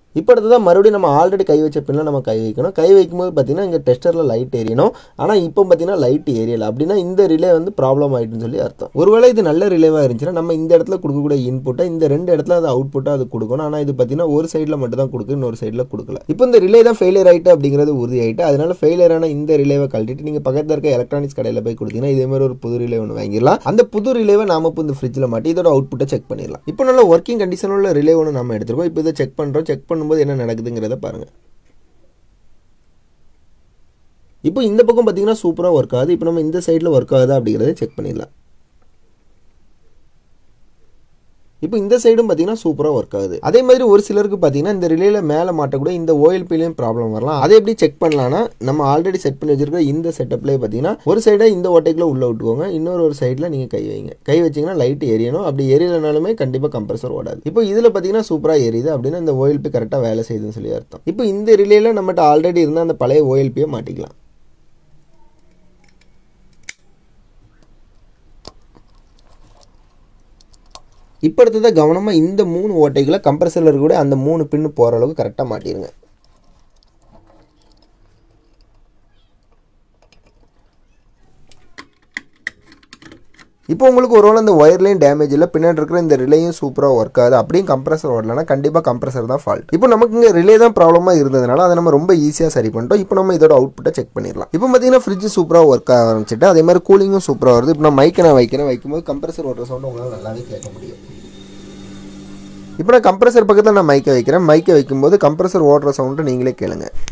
இப்போ அடுத்ததான் மறுபடியும் நம்ம ஆல்ரெடி கை வச்ச பின்னில் நம்ம கை வைக்கணும் கை வைக்கும்போது பார்த்தீங்கன்னா இங்கே டெஸ்டரில் லைட் எரியணும் ஆனால் இப்போ பார்த்தீங்கன்னா லைட் எரியல அப்படின்னா இந்த ரிலே வந்து ப்ராப்ளம் ஆயிட்டுன்னு சொல்லி அர்த்தம் ஒருவேளை இது நல்ல ரிலேவாக இருந்துச்சுன்னா நம்ம இந்த இடத்துல கொடுக்கக்கூடிய இன்புட்டை இந்த ரெண்டு இடத்துல அது அவுட்புட்டாக அது கொடுக்கணும் ஆனால் இது பார்த்தீங்கன்னா ஒரு சைடில் மட்டும் தான் கொடுக்கு இன்னொரு சைடில் கொடுக்கல இப்போ இந்த ரிலே தான் ஃபெயிலியர் ஆயிட்டு அப்படிங்கிறது உறுதி ஆயிட்டு அதனால ஃபெயிலியரான இந்த ரிலேவை கழட்டிட்டு நீங்கள் பக்கத்தில் இருக்க எலக்ட்ரானிக்ஸ் கடையில் போய் கொடுத்தீங்கன்னா இதே மாதிரி ஒரு புது ரிலே ஒன்று வாங்கிடலாம் அந்த புது ரிலேவை நாம இப்போ இந்த ஃப்ரிட்ஜில் மாட்டி இதோட அவுட்புட்டை செக் பண்ணிடலாம் இப்போ நல்ல ஒர்க்கிங் கண்டிஷன் உள்ள ரிலே ஒன்று நம்ம எடுத்துருக்கோம் இப்போ இதை செக் பண்ணுறோம் செக் பண்ணும்போது என்ன நடக்குதுங்கிறத பாருங்க இப்போ இந்த பக்கம் பார்த்தீங்கன்னா சூப்பராக ஒர்க் ஆகுது இப்போ நம்ம இந்த சைடில் ஒர்க் ஆகுதா அப்படிங்கிறத செக் பண்ணிடலாம் இப்போ இந்த சைடும் பார்த்தீங்கன்னா சூப்பராக ஒர்க் ஆகுது அதே மாதிரி ஒரு சிலருக்கு பார்த்தீங்கன்னா இந்த ரிலேல மேலே மாட்டக்கூட இந்த ஓஎல்பிலையும் ப்ராப்ளம் வரலாம் அதை எப்படி செக் பண்ணலாம்னா நம்ம ஆல்ரெடி செட் பண்ணி வச்சிருக்க இந்த செட்டப்லேயே பார்த்தீங்கன்னா ஒரு சைடை இந்த ஓட்டைக்குள்ள உள்ள விட்டுக்கோங்க இன்னொரு ஒரு சைடில் நீங்கள் கை வைங்க கை வச்சிங்கன்னா லைட் எரியணும் அப்படி எரியலைனாலுமே கண்டிப்பாக கம்ப்ரஸர் ஓடாது இப்போ இதில் பார்த்தீங்கன்னா சூப்பராக எரியுது அப்படின்னா இந்த ஓஎல்பி கரெக்டாக வேலை செய்யுதுன்னு சொல்லி அர்த்தம் இப்போ இந்த ரிலேல நம்மகிட்ட ஆல்ரெடி இருந்த அந்த பழைய ஓஎல்பியை மாட்டிக்கலாம் இப்போ அடுத்ததாக கவனமாக இந்த மூணு ஓட்டைகளை கம்ப்ரஸரில் கூட அந்த மூணு பின்னு போகிற அளவுக்கு கரெக்டாக மாட்டிடுங்க இப்போ உங்களுக்கு ஒருவேளை இந்த ஒயர்லையும் டேமேஜ் இல்லை பின்னாடி இருக்கிற இந்த ரிலேயும் சூப்பராக ஒர்க் ஆகுது அப்படியும் கம்ப்ரஸர் ஓடலன்னா கண்டிப்பாக கம்ப்ரஸர் தான் ஃபால்ட் இப்போ நமக்கு இங்கே ரிலே தான் ப்ராப்ளமாக இருந்ததுனால அதை நம்ம ரொம்ப ஈஸியாக சரி பண்ணிட்டோம் இப்போ நம்ம இதோட அவுட்புட்டை செக் பண்ணிடலாம் இப்போ பார்த்தீங்கன்னா ஃப்ரிட்ஜ் சூப்பராக ஒர்க் ஆக ஆரம்பிச்சிட்டு அதே மாதிரி கூலிங்கும் சூப்பராக வருது இப்போ நான் மைக்கை நான் வைக்கிறேன் வைக்கும்போது கம்ப்ரஸர் ஓடுற சவுண்ட் உங்களால் நல்லாவே கேட்க முடியும் இப்போ நான் கம்ப்ரஸர் பக்கத்தில் நான் மைக்கை வைக்கிறேன் மைக்கை வைக்கும்போது கம்ப்ரஸர் ஓடுற சவுண்டை நீங்களே கேளுங்க